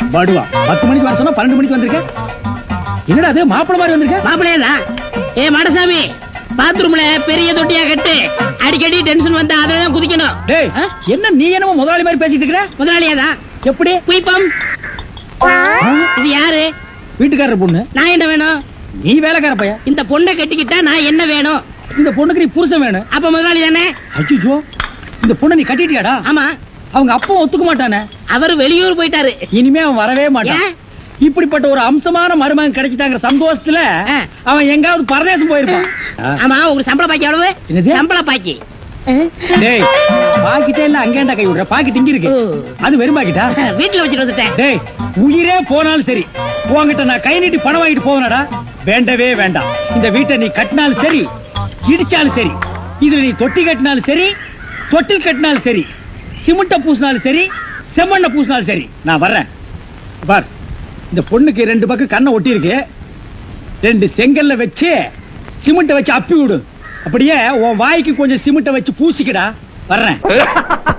படுவா பத்து மணிக்கு வர சொன்னா பன்னெண்டு மணிக்கு வந்திருக்க என்னடா அது மாப்பிள மாதிரி வந்திருக்க மாப்பிள்ளையா ஏ மாடசாமி பாத்ரூம்ல பெரிய தொட்டியா கட்டு அடிக்கடி டென்ஷன் வந்தா அதுலதான் குதிக்கணும் டேய் ஆ? என்ன நீ என்னமோ முதலாளி மாதிரி பேசிட்டு இருக்கிற முதலாளியாதான் எப்படி குயிப்பம் ஆ? இது யாரு வீட்டுக்காரர் பொண்ணு நான் என்ன வேணும் நீ வேலைக்கார பையன் இந்த பொண்ணை கட்டிக்கிட்டா நான் என்ன வேணும் இந்த பொண்ணுக்கு நீ புருஷன் வேணும் அப்ப முதலாளி தானே அச்சுச்சோ இந்த பொண்ணை நீ கட்டிட்டியாடா ஆமா அவங்க அப்பா ஒத்துக்க மாட்டானே அவர் வெளியூர் போயிட்டாரு இனிமே அவன் வரவே மாட்டான் ஏன்? இப்படிப்பட்ட ஒரு அம்சமான மருமகன் கிடைச்சிட்டாங்கிற சந்தோஷத்துல ஆ. அவன் எங்காவது பரதேசம் போயிருப்பான் ஆ. ஆமா உங்களுக்கு சம்பள பாக்கி எவ்வளவு என்னது? சம்பள பாக்கி டேய் பாக்கிட்டே இல்ல அங்கேண்டா கை விடுற பாக்கிட்டு இங்க இருக்கு ஓ. அது வெறும் பாக்கிட்டா வீட்டுல வச்சுட்டு வந்துட்டேன் டேய் உயிரே போனாலும் சரி உன்கிட்ட நான் கை நீட்டி பணம் வாங்கிட்டு போவனடா வேண்டவே வேண்டாம் இந்த வீட்டை நீ கட்டினாலும் சரி இடிச்சாலும் சரி இதுல நீ தொட்டி கட்டினாலும் சரி தொட்டில் கட்டினாலும் சரி சிமெண்ட பூசினாலும் சரி செம்மண்ண பூசினாலும் சரி நான் வர்றேன் பார் இந்த பொண்ணுக்கு ரெண்டு பக்கம் கண்ணை ஒட்டி இருக்கு ரெண்டு செங்கல்ல வச்சு சிமெண்ட்டை வச்சு அப்பி விடு அப்படியே உன் வாய்க்கு கொஞ்சம் சிமெண்ட்டை வச்சு பூசிக்கடா வர்றேன்